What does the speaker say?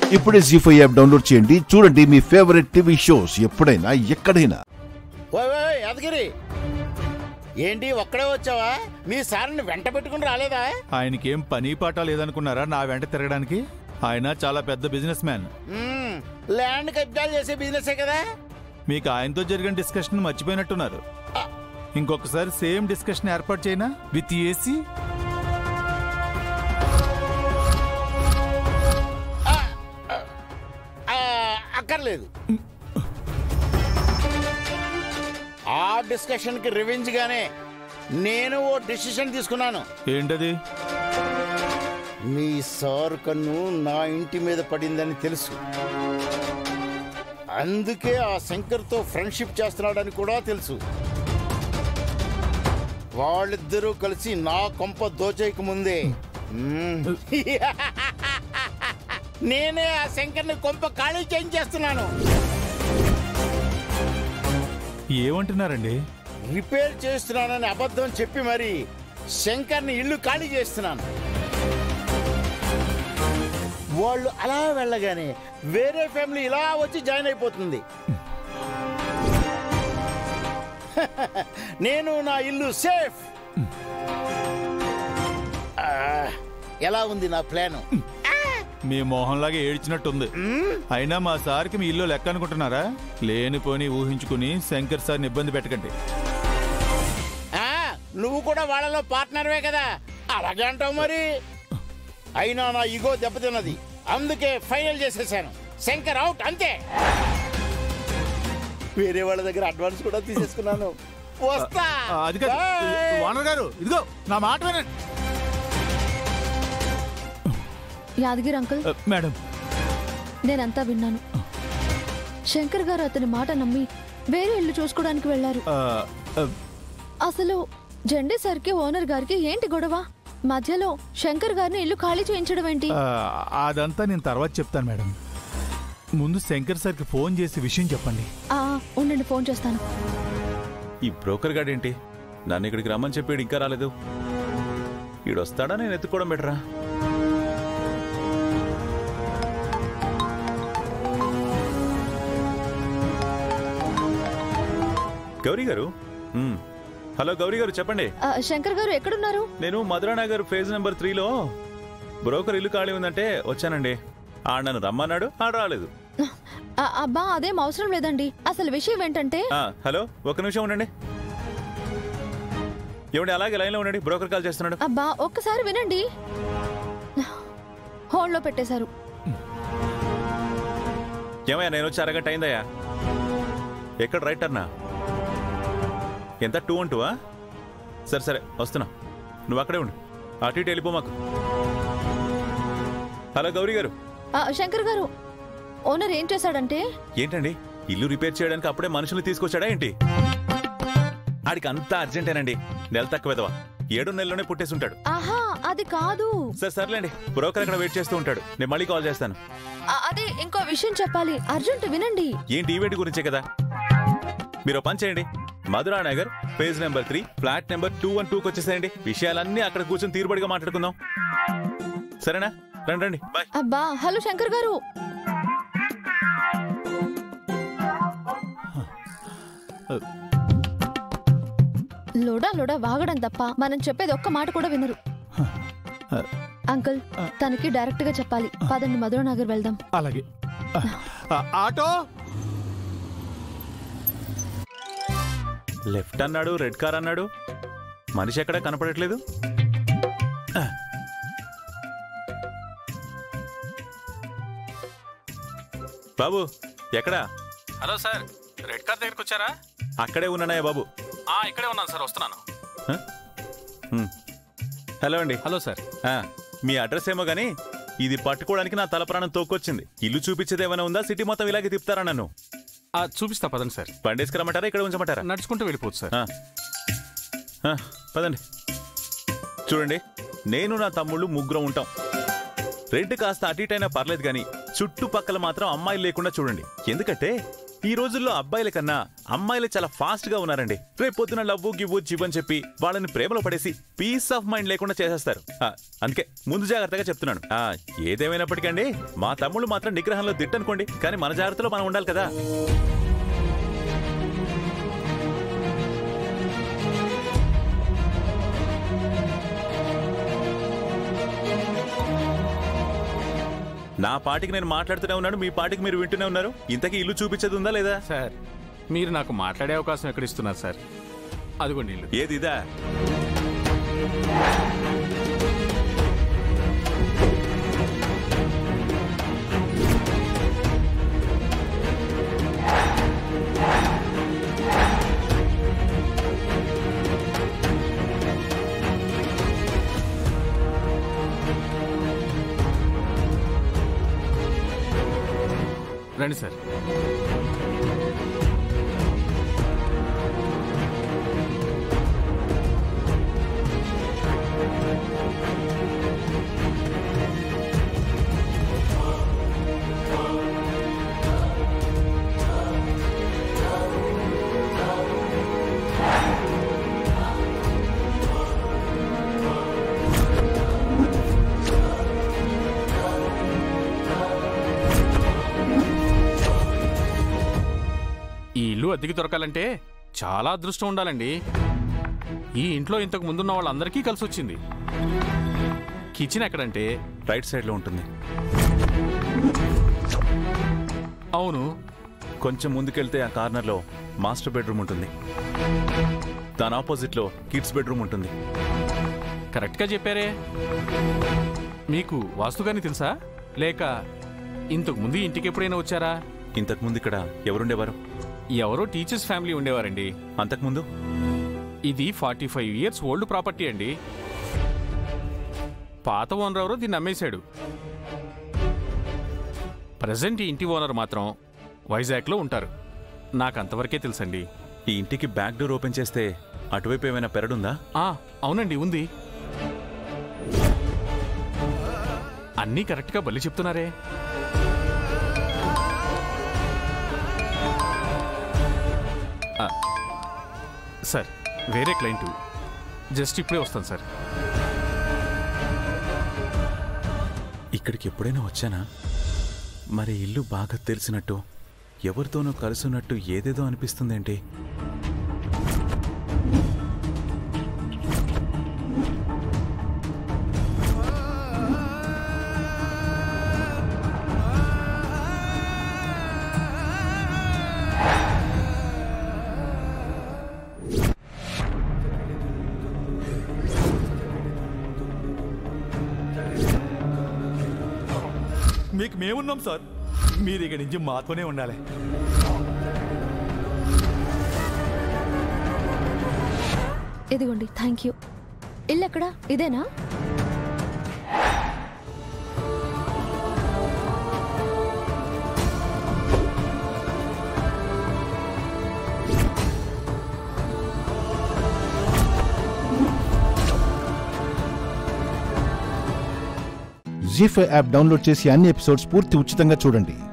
ఇప్పుడే G five app download చేయండి చూడండి మీ ఫేవరెట్ టీవీ షోస్ ఎప్పుడైనా ఎక్కడైనా ఓయ్ ఓయ్ ఓయ్, యాదగిరి ఏంటి ఒక్కడే వచ్చావా మీ సార్ని వెంట పెట్టుకుని రాలేదా ఆయనకేం పని పాట లేదనుకున్నారా నా వెంట తిరగడానికి ఆయన చాలా పెద్ద బిజినెస్ మ్యాన్ మ్మ్, ల్యాండ్ కబ్జాలు చేసే బిజినెసే కదా మీకు ఆయనతో జరిగిన డిస్కషన్ మర్చిపోయినట్టున్నారు ఇంకొకసారి సేమ్ డిస్కషన్ ఏర్పాటు చేయనా విత్ ఏసీ ఆ, అక్కర్లేదు ఆ డిస్కషన్ కి రివెంజ్ గానే నేను ఓ డిసిషన్ తీసుకున్నాను ఏంటది మీ సార్ కన్ను నా ఇంటి మీద పడిందని తెలుసు అందుకే ఆ శంకర్తో ఫ్రెండ్షిప్ చేస్తున్నాడని కూడా తెలుసు వాళ్ళిద్దరూ కలిసి నా కొంప దోచేయక ముందే మ్మ్. నేనే ఆ శంకర్ని కొంప ఖాళీ చేయించేస్తున్నాను ఏమంటున్నారండి రిపేర్ చేస్తున్నానని అబద్ధం చెప్పి మరి శంకర్ని ఇల్లు ఖాళీ చేస్తున్నాను వాళ్ళు అలా వెళ్ళగానే వేరే ఫ్యామిలీ ఇలా వచ్చి జాయిన్ అయిపోతుంది నేను నా ఇల్లు సేఫ్ ఆ, ఎలా ఉంది నా ప్లాను మీ మొహంలాగా ఏడ్చినట్టుంది అయినా మా సార్కి మీ ఇల్లు లెక్క అనుకుంటున్నారా లేనిపోని ఊహించుకుని శంకర్ సార్ని ఇబ్బంది పెట్టకండి ఆ, నువ్వు కూడా వాళ్ళలో పార్ట్నర్వే కదా అలాగే అంటావు మరి అయినా నా ఇగో దెబ్బతిన్నది అందుకే ఫైనల్ చేసేసాను శంకర్ అవుట్ అంతే వేరే వాళ్ళ దగ్గర అడ్వాన్స్ కూడా తీసేసుకున్నాను వస్తా ఆ, అది కాదు Bye. ఓనర్ గారు ఇదిగో నా మాట వినండి యాదగిరి అంకుల్ ఆ, మేడం నేనంతా విన్నాను శంకర్ గారు అతని మాట నమ్మి వేరే ఇల్లు చూసుకోవడానికి వెళ్లారు ఆ, ఆ, అసలు జెండే సర్కి ఓనర్ గారికి ఏంటి గొడవ మధ్యలో శంకర్ గారిని ఇల్లు ఖాళీ చేయించడం ఏంటి ఆ, అదంతా నేను తర్వాత చెప్తాను మేడం ముందు శంకర్ సార్కి ఫోన్ చేసి విషయం చెప్పండి ఆ, ఉండండి ఫోన్ చేస్తాను ఈ బ్రోకర్ గాడేంటి నన్ను ఇక్కడికి రమ్మని చెప్పాడు ఇంకా రాలేదు ఈడొస్తాడా నేను ఎత్తుకోవడం బెటరా గౌరీ గారు మ్, హలో గౌరీ గారు చెప్పండి ఆ, శంకర్ గారు ఎక్కడున్నారు నేను మధురానగర్ ఫేజ్ నెంబర్ త్రీలో బ్రోకర్ ఇల్లు ఖాళీ ఉందంటే వచ్చానండి ఆడ నన్ను రమ్మన్నాడు ఆడ రాలేదు ఆ, అబ్బా అదేం అవసరం లేదండి అసలు విషయం ఏంటంటే ఆ, హలో ఒక నిమిషం ఉండండి ఏమండి అలాగే లైన్లో ఉండండి బ్రోకర్ కాల్ చేస్తున్నాడు అబ్బా ఒక్కసారి వినండి హోల్డ్లో పెట్టేశారు ఏమయ్యా నేను వచ్చి అరగంట అయిందయ్యా ఎక్కడ రైట్ అన్నా ఎంత టూ వన్ టూవా సరే సరే వస్తున్నా నువ్వు అక్కడే ఉండు అటు ఇటు వెళ్ళిపో మాకు హలో గౌరీ గారు ఆ, శంకర్ గారు ఓనర్ ఏం చేశాడంటే ఏంటండి ఇల్లు రిపేర్ చేయడానికి అప్పుడే మనుషులు తీసుకొచ్చాడా ఏంటి ఆడికి అంతా అర్జెంటేనండి నెల తక్కువ ఏడు నెలలోనే పుట్టేసి ఉంటాడు ఆహా అది కాదు సరే సర్లేండి బ్రోకర్ అక్కడ వెయిట్ చేస్తూ ఉంటాడు నేను మళ్ళీ కాల్ చేస్తాను ఆ, అదే ఇంకో విషయం చెప్పాలి అర్జెంట్ వినండి ఏంటి ఈవెంట్ గురించే కదా మీరు ఓ పని చేయండి Madhura Nagar phase number three flat number two one టూకి వచ్చేసేయండి విషయాలన్నీ అక్కడ కూర్చొని తీరుబడిగా మాట్లాడుకుందాం సరేనా రండి రండి బాయ్ అబ్బా హలో శంకర్ గారు లోడా లోడా వాగడం తప్ప మనం చెప్పేది ఒక్క మాట కూడా వినరు అంకుల్ తనకి డైరెక్ట్ గా చెప్పాలి పదండి మధుర నగర్ వెళ్దాం అలాగే ఆ, ఆ, ఆటో లెఫ్ట్ అన్నాడు రెడ్ కార్ అన్నాడు మనిషి ఎక్కడా కనపడట్లేదు ఆ. బాబు ఎక్కడా హలో సార్ రెడ్ కార్ దగ్గరికి వచ్చారా అక్కడే ఉన్నానయ్య బాబు ఆ ఇక్కడే ఉన్నాను సార్ వస్తున్నాను హ? హ్మ్. హలో అండి హలో సార్ ఆ, మీ అడ్రస్ ఏమో గానీ ఇది పట్టుకోవడానికి నా తల ప్రాణం తోక్కొచ్చింది ఇల్లు చూపించేది ఏమైనా ఉందా సిటీ మొత్తం ఇలాగే తిప్పుతారా నన్ను ఆ, చూపిస్తా పదండి సార్ పండేసుకురమ్మంటారా ఇక్కడ ఉంచమంటారా నడుచుకుంటూ వెళ్ళిపోవచ్చు సార్ ఆ. ఆ, పదండి చూడండి నేను నా తమ్ముళ్ళు ముగ్గురం ఉంటాం రెంట్ కాస్త అటు ఇటు అయినా పర్లేదు కానీ చుట్టుపక్కల మాత్రం అమ్మాయిలు లేకుండా చూడండి ఎందుకంటే ఈ రోజుల్లో అబ్బాయిల కన్నా అమ్మాయిలు చాలా ఫాస్ట్ గా ఉన్నారండి రేపు పొద్దున లవ్వు గివ్వు జివ్ అని చెప్పి వాళ్ళని ప్రేమలో పడేసి పీస్ ఆఫ్ మైండ్ లేకుండా చేసేస్తారు ఆ, అందుకే ముందు జాగ్రత్తగా చెప్తున్నాను ఆ, ఏదేమైనప్పటికండి మా తమ్ముళ్ళు మాత్రం నిగ్రహంలో దిట్టనుకోండి కానీ మన జాగ్రత్తలో మనం ఉండాలి కదా నా పాటికి నేను మాట్లాడుతూనే ఉన్నాను మీ పాటికి మీరు వింటూనే ఉన్నారు ఇంతకీ ఇల్లు చూపించేది ఉందా లేదా సార్ మీరు నాకు మాట్లాడే అవకాశం ఎక్కడ ఇస్తున్నారు సార్ అదిగోండి ఇల్లు ఏది ఇదా రండి సార్ ఈ ఇల్లు అద్దెకి దొరకాలంటే చాలా అదృష్టం ఉండాలండి ఈ ఇంట్లో ఇంతకు ముందున్న వాళ్ళందరికీ కలిసి వచ్చింది కిచెన్ ఎక్కడంటే రైట్ సైడ్ లో ఉంటుంది అవును కొంచెం ముందుకెళ్తే ఆ కార్నర్ లో మాస్టర్ బెడ్రూమ్ ఉంటుంది దాని ఆపోజిట్ లో కిడ్స్ బెడ్రూమ్ ఉంటుంది కరెక్ట్గా చెప్పారే మీకు వాస్తుగాని తెలుసా లేక ఇంతకు ముందు ఈ ఇంటికి ఎప్పుడైనా వచ్చారా ఇంతకు ముందు ఇక్కడ ఎవరుండేవారు ఎవరో టీచర్స్ ఫ్యామిలీ ఉండేవారండి అంతకుముందు ఇది forty five years old property అండి పాత ఓనర్ ఎవరో దీన్ని అమ్మేశాడు ప్రజెంట్ ఈ ఇంటి ఓనర్ మాత్రం వైజాగ్లో ఉంటారు నాకు అంతవరకే తెలుసండి ఈ ఇంటికి బ్యాక్ డోర్ ఓపెన్ చేస్తే అటువైపు ఏమైనా పెరడుందా ఆ, అవునండి ఉంది అన్నీ కరెక్ట్గా బలి చెప్తున్నారే ఆ, సార్ వేరే క్లయింట్ జస్ట్ ఇప్పుడే వస్తాను సార్ ఇక్కడికి ఎప్పుడైనా వచ్చానా మరి ఇల్లు బాగా తెలిసినట్టు ఎవరితోనో కలుసున్నట్టు ఏదేదో అనిపిస్తుందేంటి మీకు మేమున్నాం సార్ మీరు ఇక్కడి నుంచి మాతోనే ఉండాలి ఇదిగోండి థ్యాంక్ యూ ఇల్లు ఎక్కడ ఇదేనా జీ ఫైవ్ యాప్ డౌన్లోడ్ చేసి అన్ని ఎపిసోడ్స్ పూర్తి ఉచితంగా చూడండి